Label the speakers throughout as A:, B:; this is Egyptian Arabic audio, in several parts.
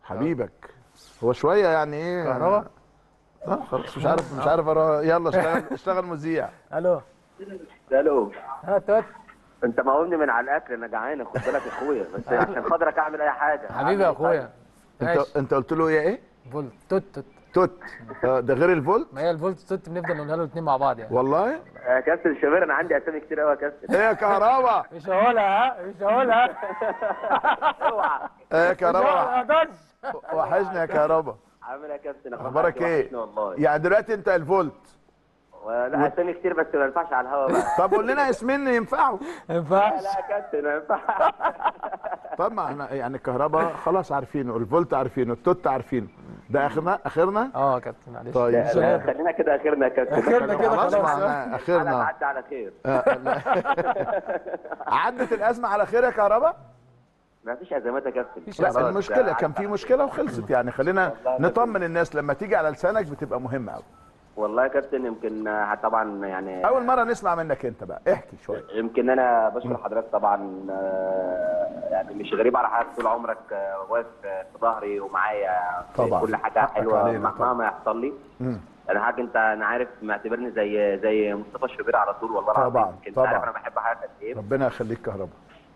A: حبيبك هو شويه يعني ايه
B: كهربا
A: اه خلاص مش عارف مش عارف أرى. يلا اشتغل اشتغل مذيع
B: الو
C: الو
B: ها توت
C: انت مقومني من على الاكل انا جعان خد بالك يا اخويا بس عشان خاطرك اعمل اي حاجه
B: حبيبي يا اخويا
A: انت
B: ماشي
A: انت قلت له ايه ايه
B: فولت توت توت
A: توت آه، ده غير الفولت
B: ما هي الفولت توت بنفضل نقولها له الاثنين مع بعض يعني
A: والله
C: يا كابتن شوبير انا عندي اسامي كتير قوي يا كابتن
A: ايه يا كهربا
B: مش هقولها ها مش هقولها
C: اوعى
A: ايه يا
B: مش هقولها، ما
A: كهربا
B: اقدرش
A: وحشني يا كهربا
C: عامل ايه يا كابتن
A: اخبارك ايه
C: وحشني والله
A: يعني دلوقتي انت الفولت
C: لا اسامي كتير بس ما ينفعش على الهوا بقى
A: طب قول لنا اسمين ينفعوا
B: ما ينفعش
C: لا يا كابتن ما ينفعش
A: طب ما احنا يعني الكهرباء خلاص عارفينه الفولت عارفينه التوت عارفينه ده اخرنا اخرنا
B: اه يا كابتن معلش
A: طيب.
C: لا، لا، خلينا كده اخرنا يا كابتن
B: آخرنا كده
A: خلاص
B: خلاص.
A: معنا
C: انا
A: اخرنا
C: عدى على خير
A: آه، لا. عدت الازمه على خير يا كهرباء
C: ما فيش ازمات يا كابتن
B: مفيش
A: لا
C: خلاص،
A: المشكله
C: عدى
A: كان في
C: على
A: مشكله وخلصت يعني خلينا
C: والله
A: نطمن الناس لما تيجي على لسانك بتبقى مهمه قوي
C: والله يا كابتن يمكن آه، طبعا يعني
A: اول مره نسمع منك انت بقى احكي شويه
C: يمكن انا بشكر حضرتك طبعا آه، يعني مش غريب على حضرتك طول عمرك آه، واقف آه، في ظهري ومعايا في
A: طبعا.
C: كل حاجه
A: حقك
C: حلوه
A: علينا طبعا.
C: مهما يحصل لي
A: مم.
C: انا حاجه انت انا عارف معتبرني زي زي مصطفى الشوبير على طول والله العظيم
A: طبعا،
C: يمكن
A: طبعا.
C: عارف انا بحب حضرتك قد ايه
A: ربنا يخليك كهرباء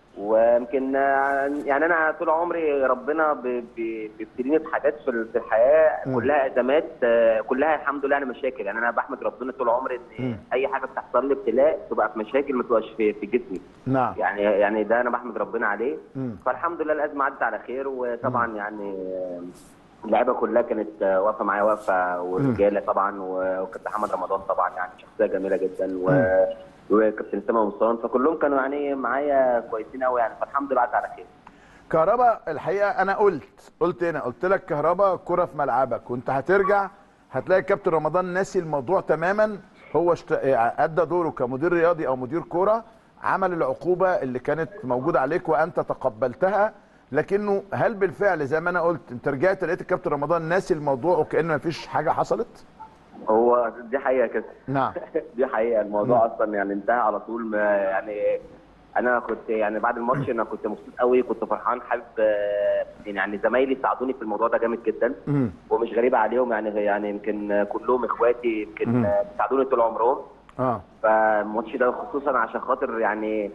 C: ويمكن آه، يعني انا طول عمري ربنا ب- ب- بيبتليني بحاجات في ال- في الحياه
A: مم.
C: كلها ازمات آه، كلها الحمد لله يعني مشاكل يعني انا بحمد ربنا طول عمري
A: مم.
C: ان اي حاجه بتحصل لي ابتلاء تبقى في مشاكل ما تبقاش في في جسمي
A: نعم
C: يعني يعني ده انا بحمد ربنا عليه
A: مم.
C: فالحمد لله الازمه عدت على خير وطبعا يعني آه، اللعيبه كلها كانت آه، واقفه معايا واقفه والرجاله طبعا و- وكابتن محمد رمضان طبعا يعني شخصيه جميله جدا و وكابتن اسامه ومصطفى فكلهم كانوا يعني معايا كويسين قوي يعني فالحمد لله عدت على خير
A: كهربا الحقيقه انا قلت قلت هنا قلت لك كهربا كره في ملعبك وانت هترجع هتلاقي كابتن رمضان ناسي الموضوع تماما هو اشت... ادى دوره كمدير رياضي او مدير كوره عمل العقوبه اللي كانت موجوده عليك وانت تقبلتها لكنه هل بالفعل زي ما انا قلت انت رجعت لقيت الكابتن رمضان ناسي الموضوع وكانه مفيش حاجه حصلت؟
C: هو دي حقيقه كده
A: نعم
C: دي حقيقه الموضوع اصلا يعني انتهى على طول ما يعني انا كنت يعني بعد الماتش انا كنت مبسوط قوي كنت فرحان حابب آه، يعني زمايلي ساعدوني في الموضوع ده جامد جدا
A: امم
C: ومش غريبه عليهم يعني يعني يمكن كلهم اخواتي يمكن
A: مم.
C: آه، بيساعدوني طول عمرهم
A: اه
C: فالماتش ده خصوصا عشان خاطر يعني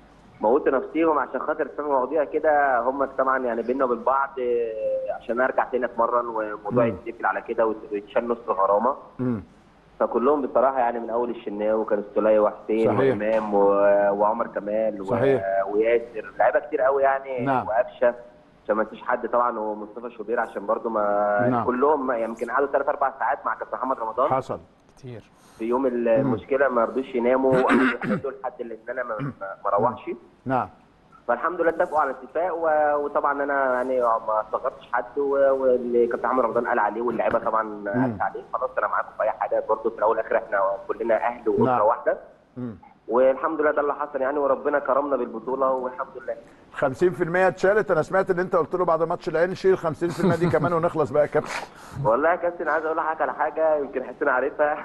C: موت نفسيهم عشان خاطر في مواضيع كده هم طبعا يعني بينا وبين بعض آه، عشان ارجع تاني اتمرن والموضوع
A: مم.
C: يتقفل على كده ويت- ويتشال نص غرامه
A: امم
C: فكلهم بصراحه يعني من اول الشناوي وكان السوليه وحسين
A: صحيح.
C: وامام و... وعمر كمال و...
A: صحيح.
C: وياسر لعيبه كتير قوي يعني
A: نعم.
C: وقفشه عشان ما فيش حد طبعا ومصطفى شوبير عشان برضو ما
A: نعم.
C: كلهم يمكن قعدوا ثلاث اربع ساعات مع كابتن محمد رمضان
A: حصل
B: كتير
C: في يوم المشكله ما رضوش يناموا وقالوا يحددوا لحد ان انا ما ما- ما اروحش
A: نعم
C: فالحمد لله اتفقوا على اتفاق و- وطبعا انا يعني ما استغربتش حد و- واللي كابتن محمد رمضان قال عليه واللعيبه طبعا قالت عليه خلاص انا معاكم في اي حاجه برضه في الاول والاخر احنا كلنا اهل واسره
A: نعم.
C: واحده
A: امم
C: والحمد لله ده اللي حصل يعني وربنا كرمنا بالبطوله والحمد لله
A: 50% اتشالت انا سمعت ان انت قلت له بعد ماتش العين شيل 50% دي كمان ونخلص بقى يا كابتن
C: والله يا كابتن عايز اقول لحضرتك على حاجه يمكن حسين عارفها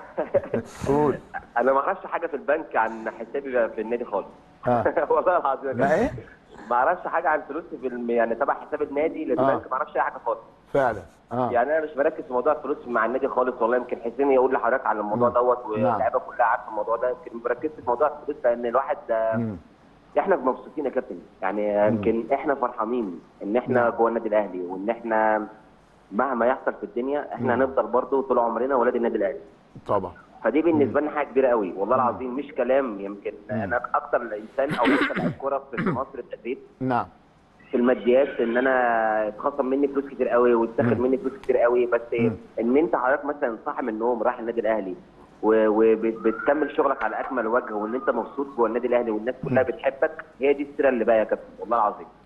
A: قول
C: انا ما اعرفش حاجه في البنك عن حسابي في النادي خالص
A: ها.
C: والله العظيم يا
A: ما
C: كابتن.
A: ايه
C: ما اعرفش حاجه عن فلوسي في الم... يعني تبع حساب النادي للبنك
A: آه.
C: ما اعرفش اي حاجه خالص
A: فعلا اه
C: يعني انا مش مركز في موضوع الفلوس مع النادي خالص والله يمكن حسين يقول لحضرتك على الموضوع
A: مم.
C: دوت
A: نعم.
C: واللعيبه كلها عارفه الموضوع ده يمكن مركز في موضوع الفلوس لان الواحد آه،
A: مم.
C: احنا مبسوطين يا كابتن يعني يمكن احنا فرحانين ان احنا
A: نعم.
C: جوه النادي الاهلي وان احنا مهما يحصل في الدنيا احنا
A: مم.
C: هنفضل برضه طول عمرنا ولاد النادي الاهلي
A: طبعا
C: فدي بالنسبه لنا حاجه كبيره قوي والله العظيم مش كلام يمكن انا اكتر انسان او اكتر لعيب كوره في مصر اتاذيت
A: نعم
C: في الماديات ان انا اتخصم مني فلوس كتير قوي واتاخد
A: مم.
C: مني فلوس كتير قوي بس
A: مم.
C: ان انت حضرتك مثلا صاحي من النوم رايح النادي الاهلي و- وبتكمل شغلك على اكمل وجه وان انت مبسوط جوه النادي الاهلي والناس كلها بتحبك هي دي السيره اللي بقى يا كابتن والله العظيم